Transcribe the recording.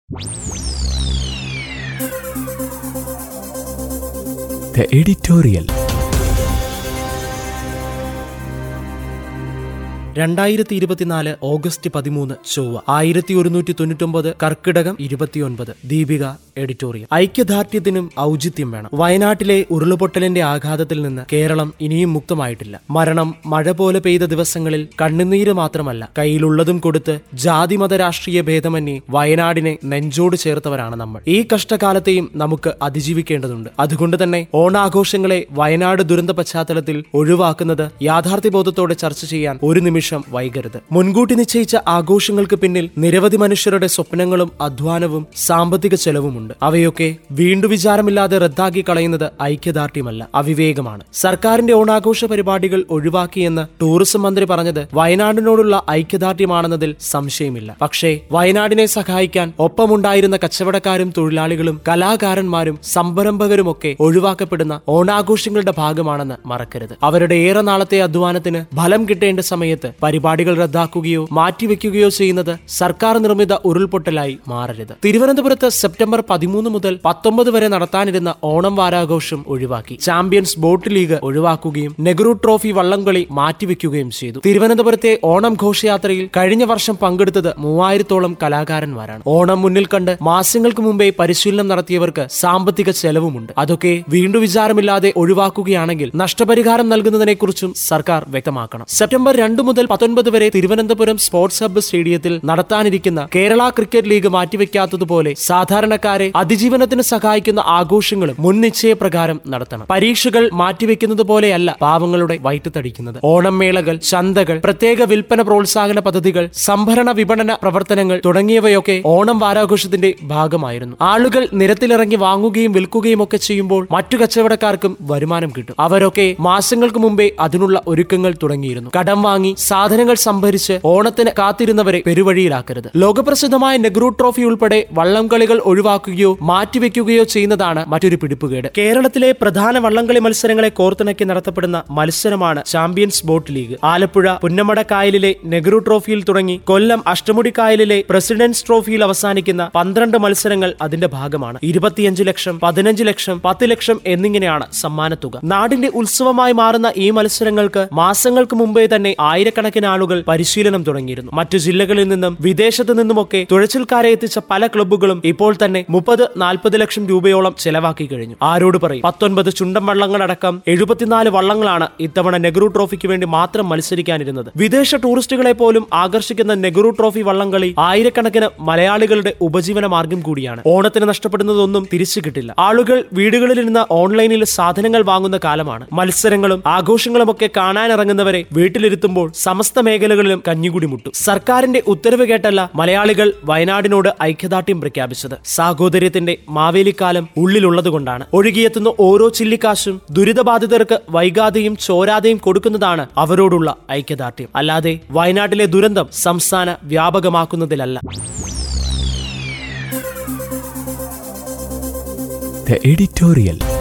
The editorial. രണ്ടായിരത്തി ഇരുപത്തിനാല് August പതിമൂന്ന് ചൊവ്വ ആയിരത്തി ഒരുന്നൂറ്റി തൊണ്ണൂറ്റൊമ്പത് കർക്കിടകം ഇരുപത്തിയൊൻപത് ദീപിക എഡിറ്റോറിയൽ ഐക്യദാർഢ്യത്തിനും ഔചിത്യം വേണം വയനാട്ടിലെ ഉരുളുപൊട്ടലിന്റെ ആഘാതത്തിൽ നിന്ന് കേരളം ഇനിയും മുക്തമായിട്ടില്ല മരണം മഴ പോലെ പെയ്ത ദിവസങ്ങളിൽ കണ്ണുനീര് മാത്രമല്ല കയ്യിലുള്ളതും കൊടുത്ത് ജാതിമത രാഷ്ട്രീയ ഭേദമന്യേ വയനാടിനെ നെഞ്ചോട് ചേർത്തവരാണ് നമ്മൾ ഈ കഷ്ടകാലത്തെയും നമുക്ക് അതിജീവിക്കേണ്ടതുണ്ട് അതുകൊണ്ട് തന്നെ ഓണാഘോഷങ്ങളെ വയനാട് ദുരന്ത പശ്ചാത്തലത്തിൽ ഒഴിവാക്കുന്നത് യാഥാർത്ഥ്യബോധത്തോടെ ചർച്ച ചെയ്യാൻ ഒരു നിമിഷം വൈകരുത് മുൻകൂട്ടി നിശ്ചയിച്ച ആഘോഷങ്ങൾക്ക് പിന്നിൽ നിരവധി മനുഷ്യരുടെ സ്വപ്നങ്ങളും അധ്വാനവും സാമ്പത്തിക ചെലവുമുണ്ട് അവയൊക്കെ വീണ്ടു വിചാരമില്ലാതെ റദ്ദാക്കി കളയുന്നത് ഐക്യദാർഢ്യമല്ല അവിവേകമാണ് സർക്കാരിന്റെ ഓണാഘോഷ പരിപാടികൾ ഒഴിവാക്കിയെന്ന് ടൂറിസം മന്ത്രി പറഞ്ഞത് വയനാടിനോടുള്ള ഐക്യദാർഢ്യമാണെന്നതിൽ സംശയമില്ല പക്ഷേ വയനാടിനെ സഹായിക്കാൻ ഒപ്പമുണ്ടായിരുന്ന കച്ചവടക്കാരും തൊഴിലാളികളും കലാകാരന്മാരും സംരംഭകരുമൊക്കെ ഒഴിവാക്കപ്പെടുന്ന ഓണാഘോഷങ്ങളുടെ ഭാഗമാണെന്ന് മറക്കരുത് അവരുടെ ഏറെ നാളത്തെ അധ്വാനത്തിന് ഫലം കിട്ടേണ്ട സമയത്ത് പരിപാടികൾ റദ്ദാക്കുകയോ മാറ്റിവെക്കുകയോ ചെയ്യുന്നത് സർക്കാർ നിർമ്മിത ഉരുൾപൊട്ടലായി മാറരുത് തിരുവനന്തപുരത്ത് സെപ്റ്റംബർ പതിമൂന്ന് മുതൽ പത്തൊമ്പത് വരെ നടത്താനിരുന്ന ഓണം വാരാഘോഷം ഒഴിവാക്കി ചാമ്പ്യൻസ് ബോട്ട് ലീഗ് ഒഴിവാക്കുകയും നെഹ്റു ട്രോഫി വള്ളംകളി മാറ്റിവെക്കുകയും ചെയ്തു തിരുവനന്തപുരത്തെ ഓണം ഘോഷയാത്രയിൽ കഴിഞ്ഞ വർഷം പങ്കെടുത്തത് മൂവായിരത്തോളം കലാകാരന്മാരാണ് ഓണം മുന്നിൽ കണ്ട് മാസങ്ങൾക്ക് മുമ്പേ പരിശീലനം നടത്തിയവർക്ക് സാമ്പത്തിക ചെലവുമുണ്ട് അതൊക്കെ വീണ്ടും വിചാരമില്ലാതെ ഒഴിവാക്കുകയാണെങ്കിൽ നഷ്ടപരിഹാരം നൽകുന്നതിനെക്കുറിച്ചും സർക്കാർ വ്യക്തമാക്കണം സെപ്റ്റംബർ രണ്ട് മുതൽ പത്തൊൻപത് വരെ തിരുവനന്തപുരം സ്പോർട്സ് ഹബ്ബ് സ്റ്റേഡിയത്തിൽ നടത്താനിരിക്കുന്ന കേരള ക്രിക്കറ്റ് ലീഗ് മാറ്റിവെക്കാത്തതുപോലെ സാധാരണക്കാരെ അതിജീവനത്തിന് സഹായിക്കുന്ന ആഘോഷങ്ങളും മുൻ നിശ്ചയപ്രകാരം നടത്തണം പരീക്ഷകൾ മാറ്റിവെക്കുന്നത് പോലെയല്ല പാവങ്ങളുടെ വയറ്റുതടിക്കുന്നത് ഓണം മേളകൾ ചന്തകൾ പ്രത്യേക വിൽപ്പന പ്രോത്സാഹന പദ്ധതികൾ സംഭരണ വിപണന പ്രവർത്തനങ്ങൾ തുടങ്ങിയവയൊക്കെ ഓണം വാരാഘോഷത്തിന്റെ ഭാഗമായിരുന്നു ആളുകൾ നിരത്തിലിറങ്ങി വാങ്ങുകയും വിൽക്കുകയും ഒക്കെ ചെയ്യുമ്പോൾ മറ്റു കച്ചവടക്കാർക്കും വരുമാനം കിട്ടും അവരൊക്കെ മാസങ്ങൾക്ക് മുമ്പേ അതിനുള്ള ഒരുക്കങ്ങൾ തുടങ്ങിയിരുന്നു കടം വാങ്ങി സാധനങ്ങൾ സംഭരിച്ച് ഓണത്തിന് കാത്തിരുന്നവരെ പെരുവഴിയിലാക്കരുത് ലോകപ്രസിദ്ധമായ നെഹ്റു ട്രോഫി ഉൾപ്പെടെ വള്ളംകളികൾ ഒഴിവാക്കുകയോ മാറ്റിവെക്കുകയോ ചെയ്യുന്നതാണ് മറ്റൊരു പിടിപ്പുകേട് കേരളത്തിലെ പ്രധാന വള്ളംകളി മത്സരങ്ങളെ കോർത്തിണക്കി നടത്തപ്പെടുന്ന മത്സരമാണ് champions boat league Alappuzha Punnamada കായലിലെ നെഹ്റു ട്രോഫിയിൽ തുടങ്ങി കൊല്ലം അഷ്ടമുടി കായലിലെ പ്രസിഡന്റ്സ് ട്രോഫിയിൽ അവസാനിക്കുന്ന പന്ത്രണ്ട് മത്സരങ്ങൾ അതിന്റെ ഭാഗമാണ് ഇരുപത്തിയഞ്ച് ലക്ഷം പതിനഞ്ച് ലക്ഷം പത്ത് ലക്ഷം എന്നിങ്ങനെയാണ് സമ്മാനത്തുക നാടിന്റെ ഉത്സവമായി മാറുന്ന ഈ മത്സരങ്ങൾക്ക് മാസങ്ങൾക്ക് മുമ്പേ തന്നെ ആയിരക്കണക്കിന് ആളുകൾ പരിശീലനം തുടങ്ങിയിരുന്നു മറ്റു ജില്ലകളിൽ നിന്നും വിദേശത്തു നിന്നുമൊക്കെ തുഴച്ചിൽക്കാരെ എത്തിച്ച പല ക്ലബ്ബുകളും ഇപ്പോൾ തന്നെ മുപ്പത് നാൽപ്പത് ലക്ഷം രൂപയോളം ചെലവാക്കി കഴിഞ്ഞു ആരോട് പറയും പത്തൊൻപത് ചുണ്ടൻ വള്ളങ്ങളടക്കം എഴുപത്തിനാല് വള്ളങ്ങളാണ് ഇത്തവണ നെഹ്റു ട്രോഫിക്ക് വേണ്ടി മാത്രം മത്സരിക്കാനിരുന്നത് വിദേശ ടൂറിസ്റ്റുകളെ പോലും ആകർഷിക്കുന്ന നെഹ്റു ട്രോഫി വള്ളംകളി ആയിരക്കണക്കിന് മലയാളികളുടെ ഉപജീവന മാർഗം കൂടിയാണ് ഓണത്തിന് നഷ്ടപ്പെടുന്നതൊന്നും തിരിച്ചു കിട്ടില്ല ആളുകൾ വീടുകളിൽ നിന്ന് ഓൺലൈനിൽ സാധനങ്ങൾ വാങ്ങുന്ന കാലമാണ് മത്സരങ്ങളും ആഘോഷങ്ങളുമൊക്കെ കാണാനിറങ്ങുന്നവരെ വീട്ടിലിരുത്തുമ്പോൾ സമസ്ത മേഖലകളിലും കഞ്ഞികൂടി മുട്ടും സർക്കാരിന്റെ ഉത്തരവ് കേട്ടല്ല മലയാളികൾ വയനാടിനോട് ഐക്യദാർഢ്യം പ്രഖ്യാപിച്ചത് സാഹോദര്യത്തിന്റെ മാവേലിക്കാലം ഉള്ളിലുള്ളതുകൊണ്ടാണ് ഒഴുകിയെത്തുന്ന ഓരോ ചില്ലിക്കാശും ദുരിതബാധിതർക്ക് വൈകാതെയും ചോരാതെയും കൊടുക്കുന്നതാണ് അവരോടുള്ള ഐക്യദാർഢ്യം അല്ലാതെ വയനാട്ടിലെ ദുരന്തം സംസ്ഥാന വ്യാപകമാക്കുന്നതിലല്ല The editorial.